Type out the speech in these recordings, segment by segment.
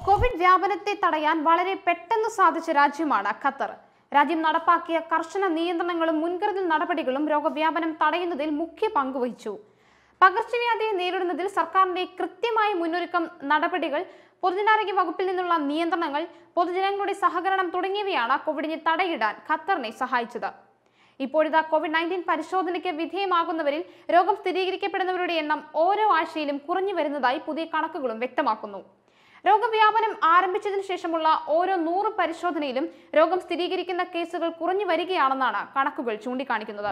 Covid വ്യാപനത്തെ തടയാൻ വളരെ പെട്ടെന്ന് സാധിച്ച രാജ്യമാണ് ഖത്തർ രാജ്യം നടപ്പാക്കിയ കർശന നിയന്ത്രണങ്ങളും മുൻകരുതൽ നടപടികളും രോഗവ്യാപനം തടയുന്നതിൽ മുഖ്യ പങ്കുവഹിച്ചു പകർച്ചവ്യാധിയെ നേരിടുന്നതിൽ സർക്കാരിന്റെ കൃത്യമായ മുന്നൊരുക്കം നടപടികൾ പൊതുജനാരോഗ്യ വകുപ്പിൽ നിന്നുള്ള നിയന്ത്രണങ്ങൾ പൊതുജനങ്ങളുടെ സഹകരണം തുടങ്ങിയവയാണ് കോവിഡിനെ തടയിടാൻ ഖത്തറിനെ സഹായിച്ചത് ഇപ്പോഴിതാ കോവിഡ് നയൻറ്റീൻ പരിശോധനയ്ക്ക് വിധേയമാകുന്നവരിൽ രോഗം സ്ഥിരീകരിക്കപ്പെടുന്നവരുടെ എണ്ണം ഓരോ ആഴ്ചയിലും കുറഞ്ഞു വരുന്നതായി പുതിയ കണക്കുകളും വ്യക്തമാക്കുന്നു രോഗവ്യാപനം ആരംഭിച്ചതിനു ശേഷമുള്ള ഓരോ നൂറ് പരിശോധനയിലും രോഗം സ്ഥിരീകരിക്കുന്ന കേസുകൾ കുറഞ്ഞു വരികയാണെന്നാണ് കണക്കുകൾ ചൂണ്ടിക്കാണിക്കുന്നത്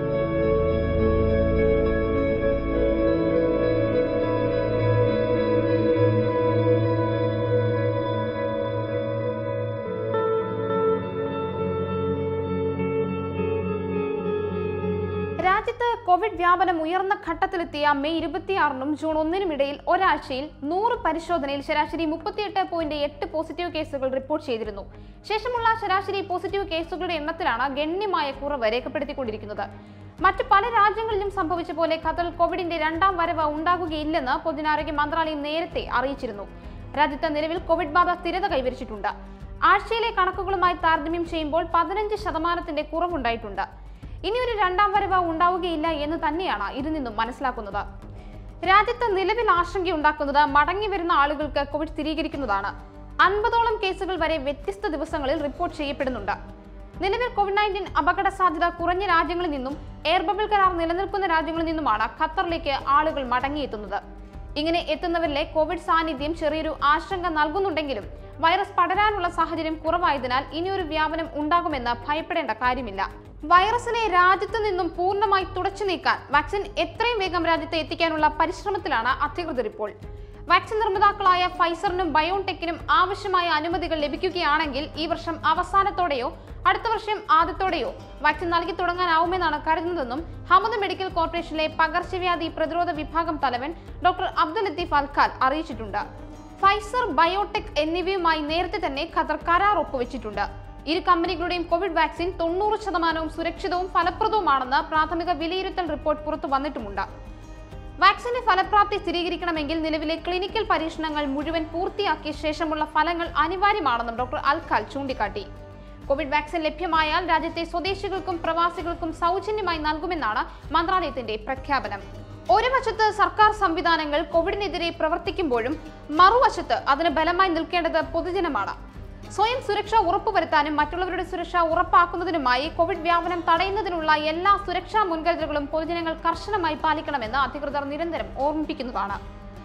രാജ്യത്ത് കോവിഡ് വ്യാപനം ഉയർന്ന ഘട്ടത്തിലെത്തിയ മെയ് ഇരുപത്തിയാറിനും ജൂൺ ഒന്നിനും ഇടയിൽ ഒരാഴ്ചയിൽ നൂറ് പരിശോധനയിൽ ശരാശരി മുപ്പത്തിയെട്ട് പോയിന്റ് എട്ട് പോസിറ്റീവ് കേസുകൾ റിപ്പോർട്ട് ചെയ്തിരുന്നു ശേഷമുള്ള ശരാശരി പോസിറ്റീവ് കേസുകളുടെ എണ്ണത്തിലാണ് ഗണ്യമായ കുറവ് രേഖപ്പെടുത്തിക്കൊണ്ടിരിക്കുന്നത് മറ്റ് പല രാജ്യങ്ങളിലും സംഭവിച്ച പോലെ ഖത്തറിൽ കോവിഡിന്റെ രണ്ടാം വരവ് ഉണ്ടാകുകയില്ലെന്ന് പൊതുജനാരോഗ്യ മന്ത്രാലയം നേരത്തെ അറിയിച്ചിരുന്നു രാജ്യത്ത് നിലവിൽ കോവിഡ് ബാധ സ്ഥിരത കൈവരിച്ചിട്ടുണ്ട് ആഴ്ചയിലെ കണക്കുകളുമായി താരതമ്യം ചെയ്യുമ്പോൾ പതിനഞ്ച് ശതമാനത്തിന്റെ കുറവുണ്ടായിട്ടുണ്ട് ഇനി ഒരു രണ്ടാം വരവ് ഉണ്ടാവുകയില്ല എന്ന് തന്നെയാണ് ഇതിൽ നിന്നും മനസ്സിലാക്കുന്നത് രാജ്യത്ത് നിലവിൽ ആശങ്കയുണ്ടാക്കുന്നത് മടങ്ങി വരുന്ന ആളുകൾക്ക് കോവിഡ് സ്ഥിരീകരിക്കുന്നതാണ് അൻപതോളം കേസുകൾ വരെ വ്യത്യസ്ത ദിവസങ്ങളിൽ റിപ്പോർട്ട് ചെയ്യപ്പെടുന്നുണ്ട് നിലവിൽ കോവിഡ് നയൻറ്റീൻ അപകട സാധ്യത കുറഞ്ഞ രാജ്യങ്ങളിൽ നിന്നും എയർ ബബിൾ കരാർ നിലനിൽക്കുന്ന രാജ്യങ്ങളിൽ നിന്നുമാണ് ഖത്തറിലേക്ക് ആളുകൾ മടങ്ങിയെത്തുന്നത് ഇങ്ങനെ എത്തുന്നവരിലെ കോവിഡ് സാന്നിധ്യം ചെറിയൊരു ആശങ്ക നൽകുന്നുണ്ടെങ്കിലും വൈറസ് പടരാനുള്ള സാഹചര്യം കുറവായതിനാൽ ഇനിയൊരു വ്യാപനം ഉണ്ടാകുമെന്ന് ഭയപ്പെടേണ്ട കാര്യമില്ല വൈറസിനെ രാജ്യത്ത് നിന്നും പൂർണ്ണമായി തുടച്ചു നീക്കാൻ വാക്സിൻ എത്രയും വേഗം രാജ്യത്ത് എത്തിക്കാനുള്ള പരിശ്രമത്തിലാണ് അധികൃതർ ഇപ്പോൾ വാക്സിൻ നിർമ്മാതാക്കളായ ഫൈസറിനും ബയോടെക്കിനും ആവശ്യമായ അനുമതികൾ ലഭിക്കുകയാണെങ്കിൽ ഈ വർഷം അവസാനത്തോടെയോ അടുത്ത വർഷം ആദ്യത്തോടെയോ വാക്സിൻ നൽകി തുടങ്ങാനാവുമെന്നാണ് കരുതുന്നതെന്നും ഹമദ് മെഡിക്കൽ കോർപ്പറേഷനിലെ പകർച്ചവ്യാധി പ്രതിരോധ വിഭാഗം തലവൻ ഡോക്ടർ അബ്ദുൽ ലത്തീഫ് അൽഖാൽ അറിയിച്ചിട്ടുണ്ട് ഫൈസർ ബയോടെക് എന്നിവയുമായി നേരത്തെ തന്നെ ഖത്തർ കരാർ ഒപ്പുവെച്ചിട്ടുണ്ട് ഇരു കമ്പനികളുടെയും കോവിഡ് വാക്സിൻ തൊണ്ണൂറ് ശതമാനവും സുരക്ഷിതവും ഫലപ്രദവുമാണെന്ന് പ്രാഥമിക വിലയിരുത്തൽ റിപ്പോർട്ട് പുറത്തു വന്നിട്ടുമുണ്ട് വാക്സിന്റെ ഫലപ്രാപ്തി സ്ഥിരീകരിക്കണമെങ്കിൽ നിലവിലെ ക്ലിനിക്കൽ പരീക്ഷണങ്ങൾ മുഴുവൻ പൂർത്തിയാക്കിയ ശേഷമുള്ള ഫലങ്ങൾ അനിവാര്യമാണെന്നും ഡോക്ടർ അൽഖാൽ ചൂണ്ടിക്കാട്ടി കോവിഡ് വാക്സിൻ ലഭ്യമായാൽ രാജ്യത്തെ സ്വദേശികൾക്കും പ്രവാസികൾക്കും സൗജന്യമായി നൽകുമെന്നാണ് മന്ത്രാലയത്തിന്റെ പ്രഖ്യാപനം ഒരു വശത്ത് സർക്കാർ സംവിധാനങ്ങൾ കോവിഡിനെതിരെ പ്രവർത്തിക്കുമ്പോഴും മറുവശത്ത് അതിന് ബലമായി നിൽക്കേണ്ടത് പൊതുജനമാണ് സ്വയം സുരക്ഷ ഉറപ്പുവരുത്താനും മറ്റുള്ളവരുടെ സുരക്ഷ ഉറപ്പാക്കുന്നതിനുമായി കോവിഡ് വ്യാപനം തടയുന്നതിനുള്ള എല്ലാ സുരക്ഷാ മുൻകരുതലുകളും പൊതുജനങ്ങൾ കർശനമായി പാലിക്കണമെന്ന് അധികൃതർ നിരന്തരം ഓർമ്മിപ്പിക്കുന്നതാണ്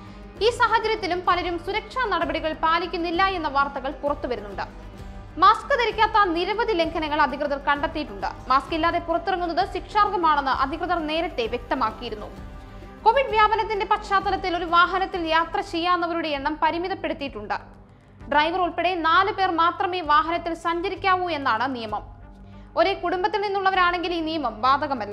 ഈ സാഹചര്യത്തിലും പലരും സുരക്ഷാ നടപടികൾ പാലിക്കുന്നില്ല എന്ന വാർത്തകൾ പുറത്തുവരുന്നുണ്ട് മാസ്ക് ധരിക്കാത്ത നിരവധി ലംഘനങ്ങൾ അധികൃതർ കണ്ടെത്തിയിട്ടുണ്ട് മാസ്ക് ഇല്ലാതെ പുറത്തിറങ്ങുന്നത് ശിക്ഷാർഹമാണെന്ന് അധികൃതർ നേരത്തെ വ്യക്തമാക്കിയിരുന്നു കോവിഡ് വ്യാപനത്തിന്റെ പശ്ചാത്തലത്തിൽ ഒരു വാഹനത്തിൽ യാത്ര ചെയ്യാവുന്നവരുടെ എണ്ണം പരിമിതപ്പെടുത്തിയിട്ടുണ്ട് ഡ്രൈവർ ഉൾപ്പെടെ നാല് പേർ മാത്രമേ വാഹനത്തിൽ സഞ്ചരിക്കാവൂ എന്നാണ് നിയമം ഒരേ കുടുംബത്തിൽ നിന്നുള്ളവരാണെങ്കിൽ ഈ നിയമം ബാധകമല്ല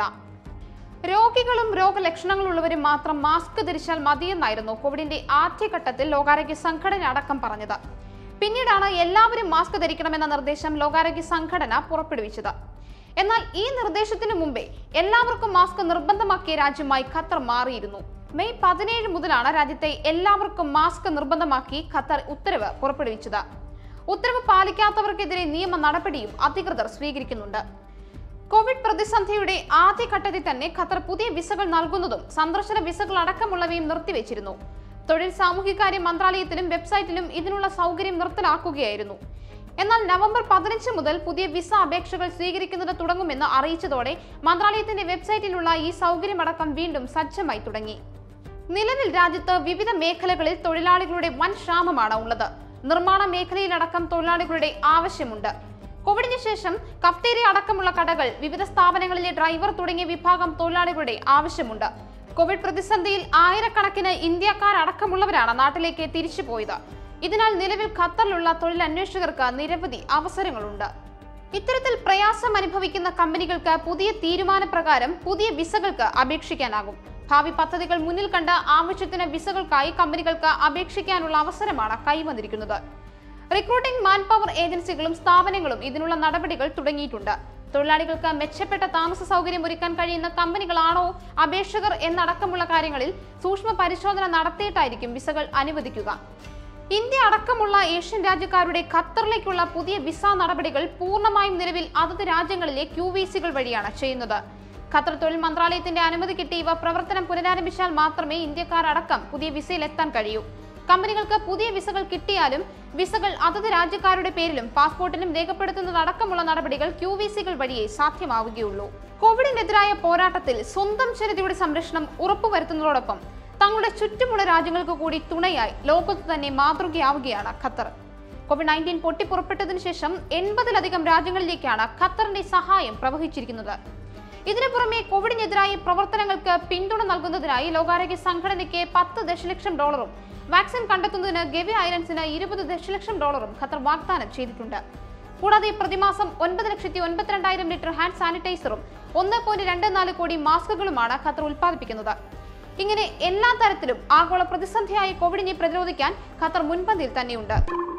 രോഗികളും രോഗലക്ഷണങ്ങളുള്ളവരും മാത്രം മാസ്ക് ധരിച്ചാൽ മതിയെന്നായിരുന്നു കോവിഡിന്റെ ആദ്യഘട്ടത്തിൽ ലോകാരോഗ്യ സംഘടന അടക്കം പറഞ്ഞത് പിന്നീടാണ് എല്ലാവരും മാസ്ക് ധരിക്കണമെന്ന നിർദ്ദേശം ലോകാരോഗ്യ സംഘടന പുറപ്പെടുവിച്ചത് എന്നാൽ ഈ നിർദ്ദേശത്തിനു മുമ്പേ എല്ലാവർക്കും മാസ്ക് നിർബന്ധമാക്കിയ രാജ്യമായി ഖത്തർ മാറിയിരുന്നു മെയ് പതിനേഴ് മുതലാണ് രാജ്യത്തെ എല്ലാവർക്കും മാസ്ക് നിർബന്ധമാക്കി ഖത്തർ ഉത്തരവ് പുറപ്പെടുവിച്ചത് ഉത്തരവ് പാലിക്കാത്തവർക്കെതിരെ നിയമ നടപടിയും അധികൃതർ സ്വീകരിക്കുന്നുണ്ട് കോവിഡ് പ്രതിസന്ധിയുടെ ആദ്യഘട്ടത്തിൽ തന്നെ ഖത്തർ പുതിയ വിസകൾ നൽകുന്നതും സന്ദർശന വിസകൾ അടക്കമുള്ളവയും നിർത്തിവെച്ചിരുന്നു തൊഴിൽ സാമൂഹികാര്യ മന്ത്രാലയത്തിലും വെബ്സൈറ്റിലും ഇതിനുള്ള സൗകര്യം നിർത്തലാക്കുകയായിരുന്നു എന്നാൽ നവംബർ പതിനഞ്ച് മുതൽ പുതിയ വിസ അപേക്ഷകൾ സ്വീകരിക്കുന്നത് തുടങ്ങുമെന്ന് അറിയിച്ചതോടെ മന്ത്രാലയത്തിന്റെ വെബ്സൈറ്റിലുള്ള ഈ സൗകര്യമടക്കം വീണ്ടും സജ്ജമായി തുടങ്ങി നിലവിൽ രാജ്യത്ത് വിവിധ മേഖലകളിൽ തൊഴിലാളികളുടെ വൻ ക്ഷാമമാണ് ഉള്ളത് നിർമ്മാണ മേഖലയിലടക്കം തൊഴിലാളികളുടെ ആവശ്യമുണ്ട് കോവിഡിന് ശേഷം കഫ്തേരിയ അടക്കമുള്ള കടകൾ വിവിധ സ്ഥാപനങ്ങളിലെ ഡ്രൈവർ തുടങ്ങിയ വിഭാഗം തൊഴിലാളികളുടെ ആവശ്യമുണ്ട് കോവിഡ് പ്രതിസന്ധിയിൽ ആയിരക്കണക്കിന് ഇന്ത്യക്കാരടക്കമുള്ളവരാണ് നാട്ടിലേക്ക് തിരിച്ചു പോയത് ഇതിനാൽ നിലവിൽ ഖത്തറിലുള്ള തൊഴിൽ അന്വേഷകർക്ക് നിരവധി അവസരങ്ങളുണ്ട് ഇത്തരത്തിൽ പ്രയാസം അനുഭവിക്കുന്ന കമ്പനികൾക്ക് പുതിയ തീരുമാനപ്രകാരം പുതിയ വിസകൾക്ക് അപേക്ഷിക്കാനാകും ഭാവി പദ്ധതികൾ മുന്നിൽ കണ്ട ആവശ്യത്തിന് വിസകൾക്കായി കമ്പനികൾക്ക് അപേക്ഷിക്കാനുള്ള അവസരമാണ് കൈവന്നിരിക്കുന്നത് റിക്രൂട്ടിംഗ് മാൻ പവർ ഏജൻസികളും സ്ഥാപനങ്ങളും ഇതിനുള്ള നടപടികൾ തുടങ്ങിയിട്ടുണ്ട് തൊഴിലാളികൾക്ക് മെച്ചപ്പെട്ട താമസ സൗകര്യം ഒരുക്കാൻ കഴിയുന്ന കമ്പനികളാണോ അപേക്ഷകർ എന്നടക്കമുള്ള കാര്യങ്ങളിൽ സൂക്ഷ്മ പരിശോധന നടത്തിയിട്ടായിരിക്കും വിസകൾ അനുവദിക്കുക ഇന്ത്യ അടക്കമുള്ള ഏഷ്യൻ രാജ്യക്കാരുടെ ഖത്തറിലേക്കുള്ള പുതിയ വിസ നടപടികൾ പൂർണ്ണമായും നിലവിൽ അതത് രാജ്യങ്ങളിലെ ക്യു വി സികൾ വഴിയാണ് ചെയ്യുന്നത് ഖത്തർ തൊഴിൽ മന്ത്രാലയത്തിന്റെ അനുമതി കിട്ടി ഇവ പ്രവർത്തനം പുനരാരംഭിച്ചാൽ മാത്രമേ ഇന്ത്യക്കാർ അടക്കം പുതിയ വിസയിൽ എത്താൻ കഴിയൂ കമ്പനികൾക്ക് പുതിയ വിസകൾ കിട്ടിയാലും വിസകൾ അതത് രാജ്യക്കാരുടെ പേരിലും പാസ്പോർട്ടിലും രേഖപ്പെടുത്തുന്നതടക്കമുള്ള നടപടികൾ ക്യു വി സികൾ വഴിയേ സാധ്യമാവുകയുള്ളൂ കോവിഡിനെതിരായ പോരാട്ടത്തിൽ സ്വന്തം ജനതയുടെ സംരക്ഷണം ഉറപ്പുവരുത്തുന്നതോടൊപ്പം തങ്ങളുടെ ചുറ്റുമുള്ള രാജ്യങ്ങൾക്ക് കൂടി തുണയായി ലോകത്ത് തന്നെ മാതൃകയാവുകയാണ് ഖത്തർ കോവിഡ് നയൻറ്റീൻ പൊട്ടിപ്പുറപ്പെട്ടതിനു ശേഷം എൺപതിലധികം രാജ്യങ്ങളിലേക്കാണ് ഖത്തറിന്റെ സഹായം പ്രവഹിച്ചിരിക്കുന്നത് ഇതിനു പുറമെ കോവിഡിനെതിരായ പ്രവർത്തനങ്ങൾക്ക് പിന്തുണ നൽകുന്നതിനായി ലോകാരോഗ്യ സംഘടനയ്ക്ക് പത്ത് ദശലക്ഷം ഡോളറും വാക്സിൻ കണ്ടെത്തുന്നതിന് ഗവി ഐലൻഡ്സിന് ഇരുപത് ദശലക്ഷം ഡോളറും ഖത്തർ വാഗ്ദാനം ചെയ്തിട്ടുണ്ട് കൂടാതെ പ്രതിമാസം ഒൻപത് ലക്ഷത്തി ഒൻപത്തിരണ്ടായിരം ലിറ്റർ ഹാൻഡ് സാനിറ്റൈസറും ഒന്ന് പോയിന്റ് രണ്ട് നാല് കോടി മാസ്കുകളുമാണ് ഖത്തർ ഉൽപ്പാദിപ്പിക്കുന്നത് ഇങ്ങനെ എല്ലാ തരത്തിലും ആഗോള പ്രതിസന്ധിയായ കോവിഡിനെ പ്രതിരോധിക്കാൻ ഖത്തർ മുൻപന്തിയിൽ തന്നെയുണ്ട്